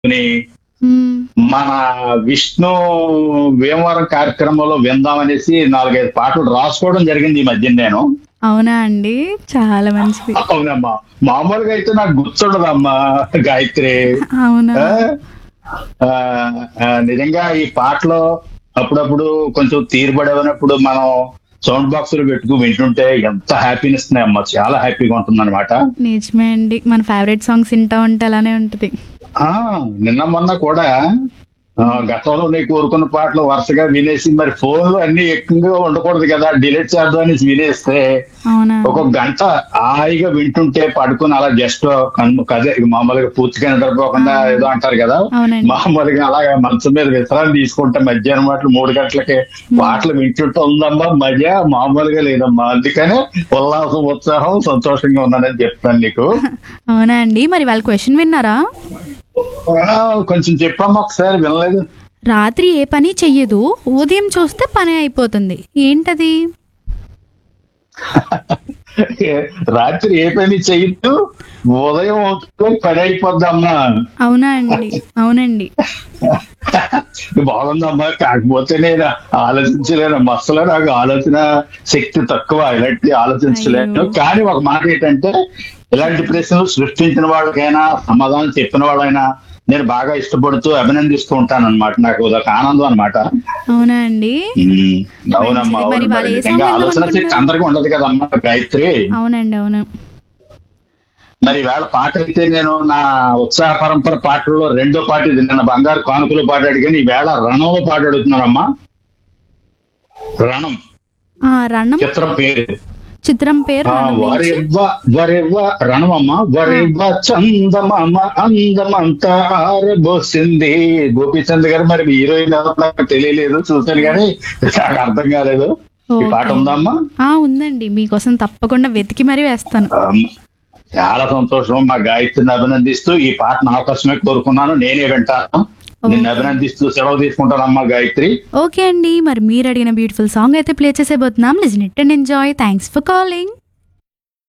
ని మ్మ్. మన విష్ణు భీమవరం కార్యక్రమంలో విందామనేసి నాలుగైదు పాటలు రాసుకోవడం జరిగింది ఈ మధ్య నేను అవునా అండి చాలా మంచిది అవునమ్మా మామూలుగా అయితే నాకు గుర్తుండదమ్మా గాయత్రి అవునా ఆ? ఆ, ఆ, నిజంగా ఈ పాటలో అప్పుడప్పుడు కొంచెం తీరుబడేనప్పుడు మనం సౌండ్ బాక్సులు పెట్టుకు వింటుంటే ఎంత హ్యాపీనెస్ అమ్మా చాలా హ్యాపీగా ఉంటుంది అనమాట నిజమే అండి మన ఫేవరెట్ సాంగ్స్ వింటా ఉంటే అలానే ఉంటది నిన్న మొన్న కూడా ఆ, గతంలో నీకు కోరుకున్న పాటలు వరుసగా వినేసి మరి ఫోన్లు అన్ని ఎక్కువగా ఉండకూడదు కదా డిలీట్ చేద్దాం అనేసి వినేస్తే అవునా ఒక గంట హాయిగా వింటుంటే పడుకుని అలా జస్ట్ కన్ను కదే మామూలుగా పూర్తిగా నిద్రపోకుండా ఏదో అంటారు కదా అవునండి మామూలుగా అలాగా మంచం మీద విశ్రాంతి తీసుకుంటే మధ్యాహ్నం మాటలు మూడు గంటలకి పాటలు వింటుంటే ఉందమ్మా మజా మామూలుగా లేదమ్మా అందుకనే ఉల్లాసం ఉత్సాహం సంతోషంగా ఉన్నానని చెప్తాను నీకు అవునా అండి మరి వాళ్ళ క్వశ్చన్ విన్నారా ఆ, కొంచెం చెప్పమ్మా ఒకసారి వినలేదు రాత్రి ఏ పని చెయ్యదు ఉదయం చూస్తే పని అయిపోతుంది ఏంటది రాత్రి ఏ పని చెయ్యొద్దు ఉదయం అవుతుందో పని అయిపోద్దమ్మా అవునా అండి అవునండి బాగుందమ్మా కాకపోతే నేను ఆలోచించలేను అసలు నాకు ఆలోచన శక్తి తక్కువ ఇలాంటి ఆలోచించలేను అయ్యో. కానీ ఒక మాట ఏంటంటే ఇలాంటి ప్రశ్నలు సృష్టించిన వాళ్ళకైనా సమాధానం చెప్పిన వాళ్ళైనా నేను బాగా ఇష్టపడుతూ అభినందిస్తూ ఉంటాను అనమాట నాకు అదొక ఆనందం అనమాట అవునా అండి అవునమ్మా మంచిది. మరి అవును వాళ్ళు మరి ఏ నిజంగా సమయంలో ఆలోచన శక్తి అనుకుంటారు? అందరికీ ఉండదు కదమ్మా గాయత్రి అవునండి అవును మరి వేళ పాట అయితే నేను నా ఉత్సాహ పరంపర పాటల్లో రెండో పాట ఇది నిన్న బంగారు కానుకలు పాట అడిగాను ఈ వేళ రణంలో పాట అడుగుతున్నానమ్మా రణం ఆ రణం చిత్రం పేరు చిత్రం పేరు ఆ, రణం నుంచి. వరివ్వ వరివ్వ రణమమ్మ వరివ్వ చందమామ అందమంతా ఆరబోసింది గోపీచంద్ గారు మరి మీ హీరోయిన్ ఎవరో నాకు తెలియలేదు చూశాను కానీ నాకు అర్థం కాలేదు ఈ పాట ఓకే. ఉందమ్మా ఆ ఉందండి మీకోసం తప్పకుండా వెతికి మరీ వేస్తాను అమ్మ, చాలా సంతోషం మా గాయత్రిని అభినందిస్తూ ఈ పాట నా కోసమే కోరుకున్నాను నేనే వింటాను నిన్ను అభినందిస్తూ సెలవు తీసుకుంటానమ్మా గాయత్రి ఓకే అండి మరి మీరు అడిగిన బ్యూటిఫుల్ సాంగ్ అయితే ప్లే చేసేబోతున్నాం listen it and enjoy thanks for calling